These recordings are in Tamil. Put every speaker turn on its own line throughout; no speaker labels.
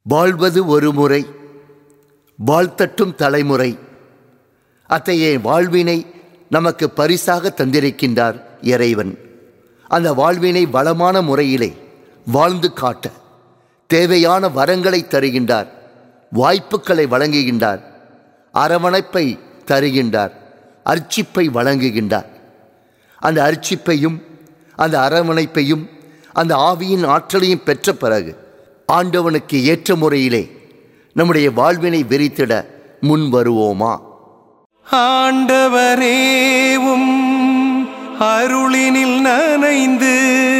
வாழ்வது ஒரு முறை வாழ்த்தட்டும் தலைமுறை அத்தகைய வாழ்வினை நமக்கு பரிசாக தந்திருக்கின்றார் இறைவன் அந்த வாழ்வினை வளமான முறையிலே வாழ்ந்து காட்ட தேவையான வரங்களை தருகின்றார் வாய்ப்புகளை வழங்குகின்றார் அரவணைப்பை தருகின்றார் அர்ச்சிப்பை வழங்குகின்றார் அந்த அர்ச்சிப்பையும் அந்த அரவணைப்பையும் அந்த ஆவியின் ஆற்றலையும் பெற்ற பிறகு ஆண்டவனுக்கு ஏற்ற முறையிலே நம்முடைய வாழ்வினை விரித்திட முன் வருவோமா
ஆண்டவரேவும் அருளினில் நனைந்து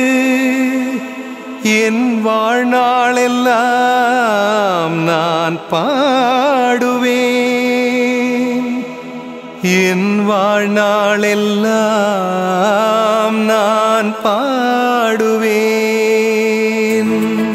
என் வாழ்நாளெல்லாம் நான் பாடுவேன் என் வாழ்நாளெல்லாம் நான் பாடுவேன்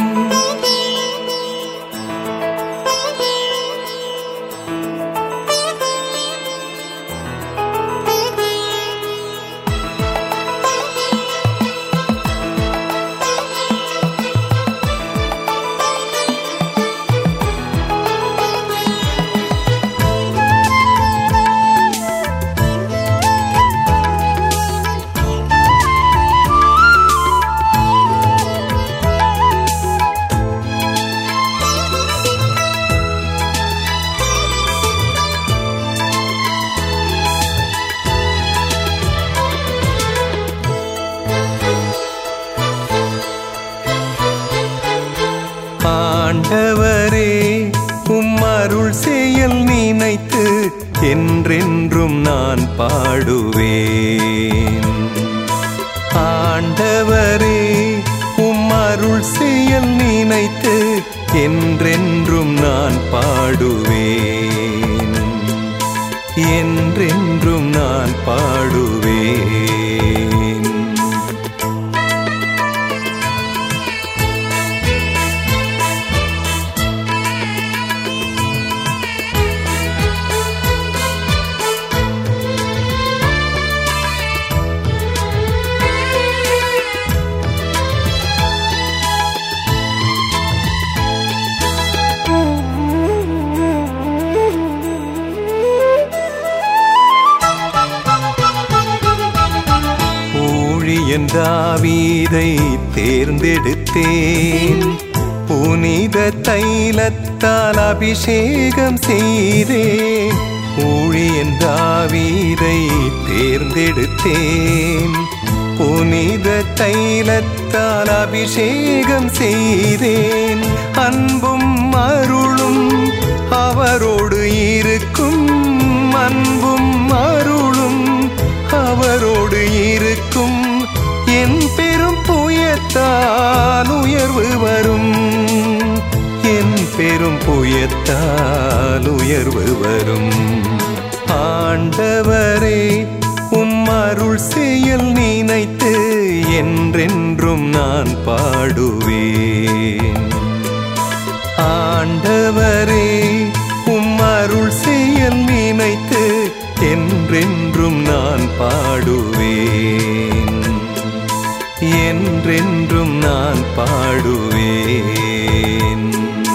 ஆண்டவரே உம் அருள் செயல் நினைத்து என்றென்றும் நான் பாடுவேன் ஆண்டவரே உம் அருள் செயல் நினைத்து என்றென்றும் நான் பாடுவேன் என்றென்றும் நான் பாடுவேன் ஊழியன் தாவீதை தேர்ந்தெடுத்தேன் புனித தைலத்தால் அபிஷேகம் செய்தேன் ஊழியன் தாவீதை தேர்ந்தெடுத்தேன் புனித தைலத்தால் அபிஷேகம் செய்தேன் அன்பும் அருளும் அவரோடு இருக்கும் அன்பும் அருளும் அவரோடு இருக்கும் என் பெரும் புயத்தால் உயர்வு வரும் என் பெரும் புயத்தால் உயர்வு வரும் ஆண்டவரே உம் அருள் செயல் நினைத்து என்றென்றும் நான் பாடுவேன் ஆண்டவரே உம் அருள் செயல் நினைத்து என்றென்றும் நான் பாடுவேன் என்றென்றும் நான் பாடுவேன்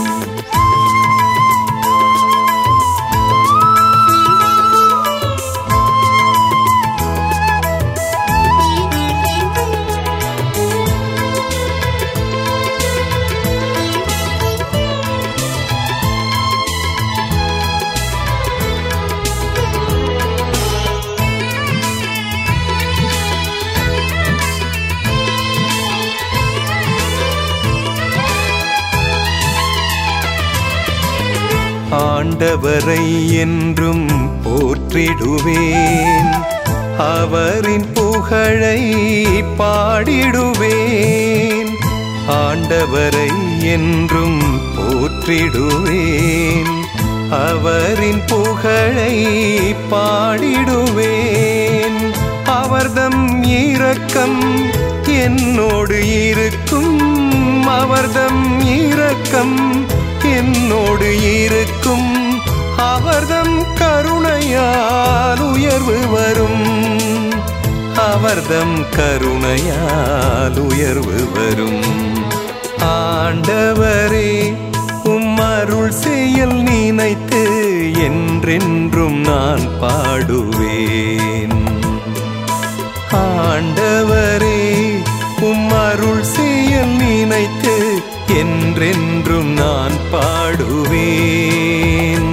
ஆண்டவரை என்றும் போற்றிடுவேன் அவரின் புகழை பாடிடுவேன் ஆண்டவரை என்றும் போற்றிடுவேன் அவரின் புகழை பாடிடுவேன் அவர்தம் இரக்கம் என்னோடு இருக்கும் அவர்தம் இரக்கம் என்னோடு இருக்கும் அவர்தம் கருணையால் உயர்வு வரும் அவர்தம் கருணையால் உயர்வு வரும் ஆண்டவரே உம் நினைத்து என்றென்றும் நான் பாடுவேன் ஆண்டவரே உம் அருள் செயல் நினைத்து என்றென்றும் நான் பாடுவேன்